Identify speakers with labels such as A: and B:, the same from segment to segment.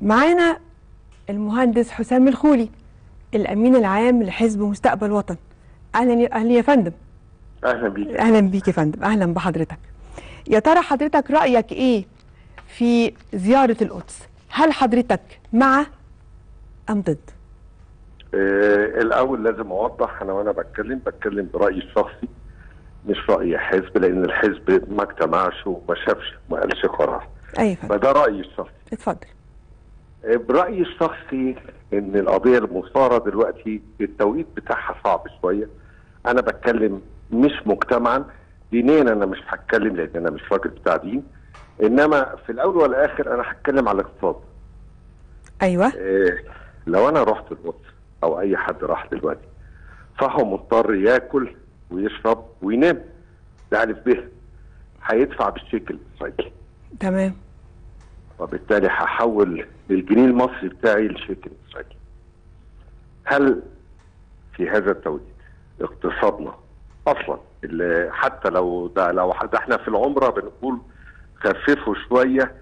A: معانا المهندس حسام الخولي الامين العام لحزب مستقبل وطن اهلا يا اهلا يا فندم
B: اهلا بيك
A: اهلا بيك يا فندم اهلا بحضرتك يا ترى حضرتك رايك ايه في زياره القدس هل حضرتك مع ام ضد
B: آه الاول لازم اوضح انا وانا بتكلم بتكلم برايي الشخصي مش راي حزب لان الحزب ما اجتمعش وما شافش وما قالش قرار
A: ايوه يا فندم
B: فده رايي الشخصي
A: اتفضل
B: آه، برايي الشخصي ان القضيه المثاره دلوقتي التوقيت بتاعها صعب شويه انا بتكلم مش مجتمعا دينيا انا مش هتكلم لان انا مش راجل بتاع دين انما في الاول والاخر انا هتكلم على الاقتصاد
A: ايوه
B: إيه لو انا رحت القدس او اي حد راح دلوقتي فهو مضطر ياكل ويشرب وينام ده الف به هيدفع بالشيكل الاسرائيلي
A: تمام
B: وبالتالي هحول الجنيه المصري بتاعي لشيكل اسرائيلي هل في هذا التوقيت اقتصادنا اصلا اللي حتى لو ده لو ده احنا في العمره بنقول خففوا شويه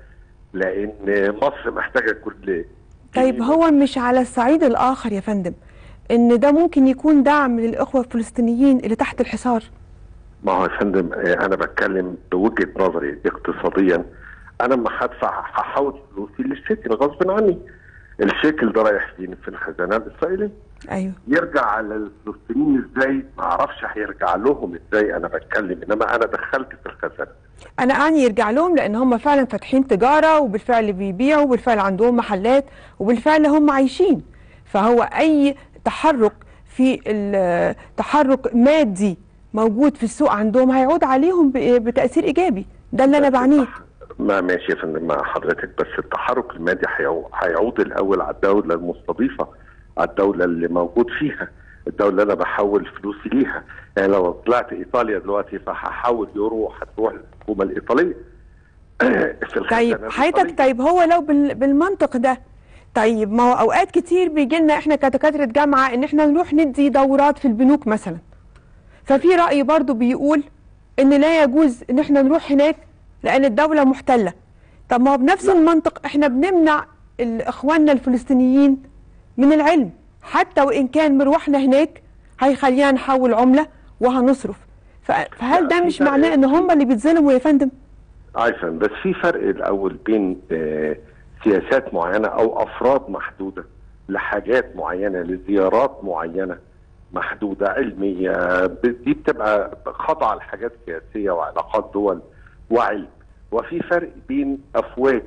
B: لان مصر محتاجه كل
A: طيب هو مش على الصعيد الاخر يا فندم ان ده ممكن يكون دعم للاخوه الفلسطينيين اللي تحت الحصار
B: ما هو يا فندم آه، انا بتكلم بوجهه نظري اقتصاديا انا لما هدفع هحول فلوسي للشيكل غصب عني الشيكل ده رايح فين في الخزانه الاسرائيليه
A: ايوه
B: يرجع على الفلسطينيين ازاي ما اعرفش هيرجع لهم ازاي انا بتكلم انما انا دخلت في الخزانه
A: انا اعني يرجع لهم لان هم فعلا فاتحين تجاره وبالفعل بيبيعوا وبالفعل عندهم محلات وبالفعل هم عايشين فهو اي تحرك في ال- تحرك مادي موجود في السوق عندهم هيعود عليهم ب- بتاثير ايجابي ده اللي انا بعنيه
B: ما ماشي يا فندم مع حضرتك بس التحرك المادي هيعو- هيعود الاول على الدوله المستضيفه على الدوله اللي موجود فيها الدوله اللي انا بحول فلوسي ليها يعني لو طلعت ايطاليا دلوقتي فهحول يورو هتروح للحكومه الايطاليه في الخزانة
A: طيب حضرتك
B: الإيطالية.
A: طيب هو لو بال- بالمنطق ده طيب ما هو اوقات كتير بيجي لنا احنا كدكاتره جامعه ان احنا نروح ندي دورات في البنوك مثلا ففي راي برضو بيقول ان لا يجوز ان احنا نروح هناك لان الدوله محتله طب ما هو بنفس
B: لا.
A: المنطق احنا بنمنع ال- اخواننا الفلسطينيين من العلم حتى وان كان مروحنا هناك هيخلينا نحول عمله وهنصرف ف- فهل
B: لا،
A: ده
B: في
A: مش
B: فرق.
A: معناه ان هم اللي بيتظلموا يا فندم
B: عارفا بس في فرق الاول بين آه، سياسات معينه او افراد محدوده لحاجات معينه لزيارات معينه محدوده علميه ب- دي بتبقى خاضعه لحاجات سياسيه وعلاقات دول وعلم وفي فرق بين افواج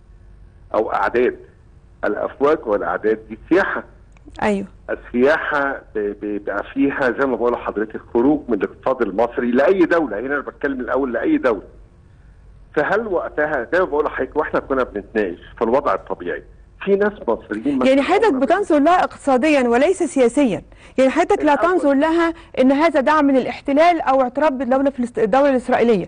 B: او اعداد الافواج والاعداد دي سياحه
A: ايوه
B: السياحه ب- بيبقى فيها زي ما بقول لحضرتك خروج من الاقتصاد المصري لاي دوله هنا انا بتكلم الاول لاي دوله فهل وقتها زي ما بقول لحضرتك واحنا كنا بنتناقش في الوضع الطبيعي في ناس مصريين
A: يعني
B: مثلاً
A: حضرتك
B: عمرنا
A: بتنظر لها اقتصاديا وليس سياسيا يعني حضرتك لا
B: الأول.
A: تنظر لها ان هذا دعم للاحتلال او اعتراف بالدوله فلسط... الدوله الاسرائيليه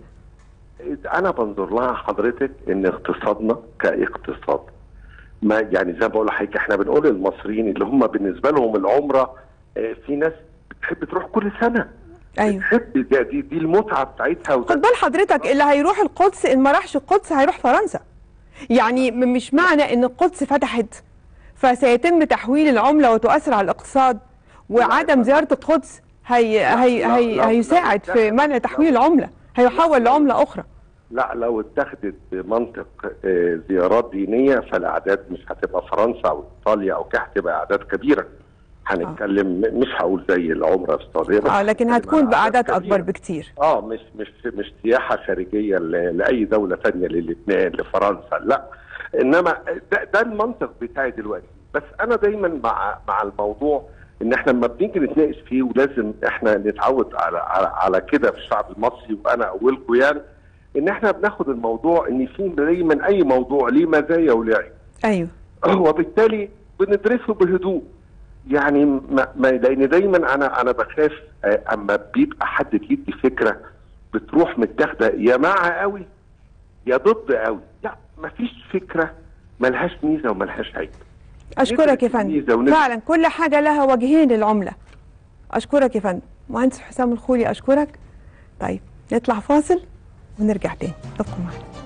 B: انا بنظر لها حضرتك ان اقتصادنا كاقتصاد ما يعني زي ما بقول لحضرتك احنا بنقول المصريين اللي هم بالنسبه لهم العمره آه، في ناس بتحب تروح كل سنه
A: ايوه
B: بتحب دي, دي, دي المتعه بتاعتها وده
A: خد بال حضرتك اللي هيروح القدس ان ما راحش القدس هيروح فرنسا يعني م- مش معنى ان القدس فتحت فسيتم تحويل العمله وتؤثر على الاقتصاد وعدم زياره القدس هي هي
B: لا،
A: هي
B: لا،
A: هيساعد
B: لا،
A: في
B: لا.
A: منع تحويل العمله هيحول لعمله اخرى
B: لا لو اتخذت بمنطق آه، زيارات دينيه فالاعداد مش هتبقى فرنسا او ايطاليا او كده هتبقى اعداد كبيره هنتكلم م- مش هقول زي العمره في السعوديه بس
A: اه لكن
B: هتتكلم
A: هتكون
B: عن
A: باعداد
B: كبيرة.
A: اكبر بكتير
B: اه مش مش مش سياحه خارجيه ل- لاي دوله ثانيه للبنان لفرنسا لا انما ده, ده المنطق بتاعي دلوقتي بس انا دايما مع مع الموضوع ان احنا لما بنيجي نتناقش فيه ولازم احنا نتعود على على, على كده في الشعب المصري وانا اولكم يعني ان احنا بناخد الموضوع ان في دايما اي موضوع ليه مزايا وليه عيوب
A: ايوه
B: وبالتالي بندرسه بهدوء يعني ما ما لان دايما انا انا بخاف آه، اما بيبقى حد بيدي فكره بتروح متاخده يا مع قوي يا ضد قوي لا مفيش فكره ملهاش ميزه وملهاش عيب
A: اشكرك يا
B: ندرس الميزة
A: فندم
B: وندرس-
A: فعلا كل حاجه لها وجهين للعمله اشكرك يا فندم مهندس حسام الخولي اشكرك طيب نطلع فاصل ونرجع تاني ابقوا معنا